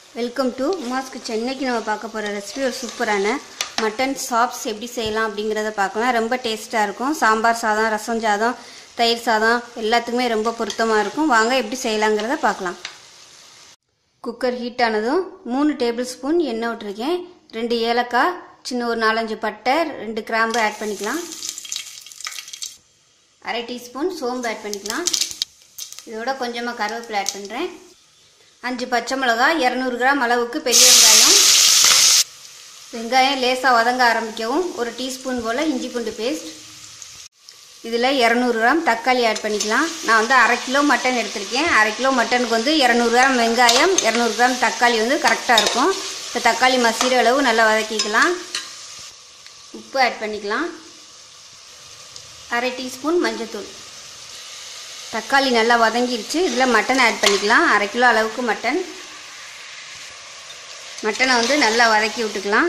welcome to Uma's kitchen இன்னைக்கு நம்ம பார்க்க போகிற ரெசிபி ஒரு சூப்பரான மட்டன் சாப்ஸ் எப்படி செய்யலாம் அப்படிங்கிறத பார்க்கலாம் ரொம்ப டேஸ்ட்டாக இருக்கும் சாம்பார் சாதம் ரசம் சாதம் தயிர் சாதம் எல்லாத்துக்குமே ரொம்ப பொருத்தமாக இருக்கும் வாங்க எப்படி செய்யலாங்கிறத பார்க்கலாம் குக்கர் ஹீட் ஆனதும் மூணு டேபிள் ஸ்பூன் எண்ணெய் விட்டுருக்கேன் ரெண்டு ஏலக்காய் சின்ன ஒரு நாலஞ்சு பட்டை ரெண்டு கிராம்பு ஆட் பண்ணிக்கலாம் அரை டீஸ்பூன் சோம்பு ஆட் பண்ணிக்கலாம் இதோட கொஞ்சமாக கருவேப்பிலை ஆட் பண்ணுறேன் அஞ்சு பச்சை மிளகாய் இரநூறு கிராம் அளவுக்கு பெரிய வெங்காயம் வெங்காயம் லேசாக வதங்க ஆரம்பிக்கவும் ஒரு டீஸ்பூன் போல் இஞ்சி பூண்டு பேஸ்ட் இதில் இரநூறு கிராம் தக்காளி ஆட் பண்ணிக்கலாம் நான் வந்து அரை கிலோ மட்டன் எடுத்திருக்கேன் அரை கிலோ மட்டனுக்கு வந்து இரநூறு கிராம் வெங்காயம் இரநூறு கிராம் தக்காளி வந்து கரெக்டாக இருக்கும் இப்போ தக்காளி மசிற அளவு நல்லா வதக்கிக்கலாம் உப்பு ஆட் பண்ணிக்கலாம் அரை டீஸ்பூன் மஞ்சத்தூள் தக்காளி நல்லா வதங்கிருச்சு இதில் மட்டன் ஆட் பண்ணிக்கலாம் அரை கிலோ அளவுக்கு மட்டன் மட்டனை வந்து நல்லா வதக்கி விட்டுக்கலாம்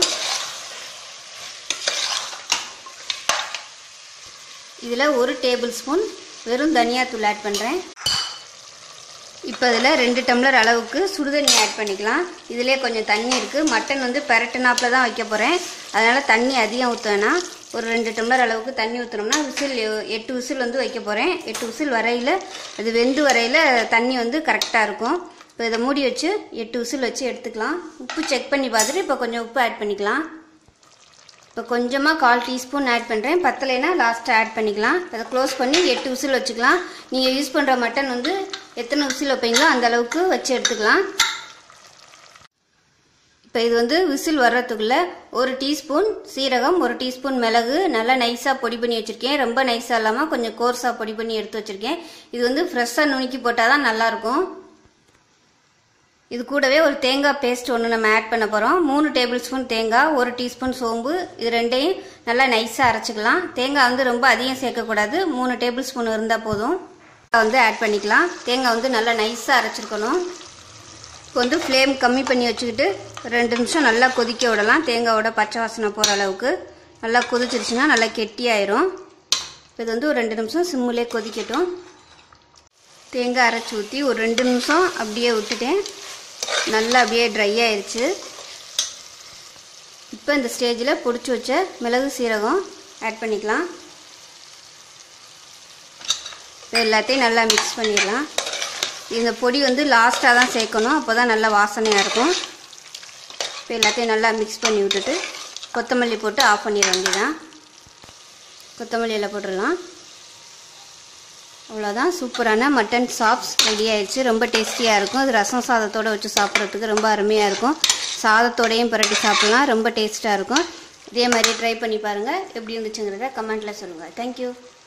இதில் ஒரு டேபிள் ஸ்பூன் வெறும் தனியாத்தூள் ஆட் பண்ணுறேன் இப்போ இதில் ரெண்டு டம்ளர் அளவுக்கு சுடுதண்ணி ஆட் பண்ணிக்கலாம் இதிலே கொஞ்சம் தண்ணி இருக்குது மட்டன் வந்து பெரட்டுனாப்பில் தான் வைக்க போகிறேன் அதனால் தண்ணி அதிகம் ஊற்றவேனா ஒரு ரெண்டு டம்ளர் அளவுக்கு தண்ணி ஊற்றினோம்னா விசில் எட்டு விசில் வந்து வைக்க போகிறேன் எட்டு விசில் வரையில் அது வெந்து வரையில் தண்ணி வந்து கரெக்டாக இருக்கும் இப்போ இதை மூடி வச்சு எட்டு விசில் வச்சு எடுத்துக்கலாம் உப்பு செக் பண்ணி பார்த்துட்டு இப்போ கொஞ்சம் உப்பு ஆட் பண்ணிக்கலாம் இப்போ கொஞ்சமாக கால் டீஸ்பூன் ஆட் பண்ணுறேன் பத்தலைனா லாஸ்ட்டாக ஆட் பண்ணிக்கலாம் அதை க்ளோஸ் பண்ணி எட்டு விசில் வச்சுக்கலாம் நீங்கள் யூஸ் பண்ணுற மட்டன் வந்து எத்தனை விசில் வைப்பீங்களோ அந்த அளவுக்கு வச்சு எடுத்துக்கலாம் இப்போ இது வந்து விசில் வர்றதுக்குள்ளே ஒரு டீஸ்பூன் சீரகம் ஒரு டீஸ்பூன் மிளகு நல்லா நைஸாக பொடி பண்ணி வச்சுருக்கேன் ரொம்ப நைஸாக இல்லாமல் கொஞ்சம் கோர்ஸாக பொடி பண்ணி எடுத்து வச்சுருக்கேன் இது வந்து ஃப்ரெஷ்ஷாக நுணுக்கி போட்டால் தான் நல்லாயிருக்கும் இது கூடவே ஒரு தேங்காய் பேஸ்ட் ஒன்று நம்ம ஆட் பண்ண போகிறோம் மூணு டேபிள் ஸ்பூன் தேங்காய் ஒரு டீஸ்பூன் சோம்பு இது ரெண்டையும் நல்லா நைஸாக அரைச்சிக்கலாம் தேங்காய் வந்து ரொம்ப அதிகம் சேர்க்கக்கூடாது மூணு டேபிள் ஸ்பூன் இருந்தால் போதும் வந்து ஆட் பண்ணிக்கலாம் தேங்காய் வந்து நல்லா நைஸாக அரைச்சிருக்கணும் இப்போ வந்து ஃப்ளேம் கம்மி பண்ணி வச்சுக்கிட்டு ரெண்டு நிமிஷம் நல்லா கொதிக்க விடலாம் தேங்காயோட பச்சை வாசனை போகிற அளவுக்கு நல்லா கொதிச்சிருச்சுன்னா நல்லா கெட்டியாயிரும் இது வந்து ஒரு ரெண்டு நிமிஷம் சிம்முலே கொதிக்கட்டும் தேங்காய் அரைச்சி ஊற்றி ஒரு ரெண்டு நிமிஷம் அப்படியே விட்டுட்டேன் நல்லா அப்படியே ட்ரை ஆயிடுச்சு இப்போ இந்த ஸ்டேஜில் பொடிச்சு வச்ச மிளகு சீரகம் ஆட் பண்ணிக்கலாம் இது எல்லாத்தையும் நல்லா மிக்ஸ் பண்ணிடலாம் இந்த பொடி வந்து லாஸ்ட்டாக தான் சேர்க்கணும் அப்போ தான் நல்லா வாசனையாக இருக்கும் இப்போ எல்லாத்தையும் நல்லா மிக்ஸ் பண்ணி விட்டுட்டு கொத்தமல்லி போட்டு ஆஃப் பண்ணிட வேண்டியதான் கொத்தமல்லி எல்லாம் போட்டுடலாம் அவ்வளோதான் சூப்பரான மட்டன் சாப்ஸ் ரெடி ஆயிடுச்சு ரொம்ப டேஸ்டியாக இருக்கும் அது ரசம் சாதத்தோடு வச்சு சாப்பிட்றதுக்கு ரொம்ப அருமையாக இருக்கும் சாதத்தோடையும் புரட்டி சாப்பிட்லாம் ரொம்ப டேஸ்ட்டாக இருக்கும் இதே மாதிரி ட்ரை பண்ணி பாருங்கள் எப்படி இருந்துச்சுங்கிறத கமெண்ட்டில் சொல்லுங்கள் தேங்க்யூ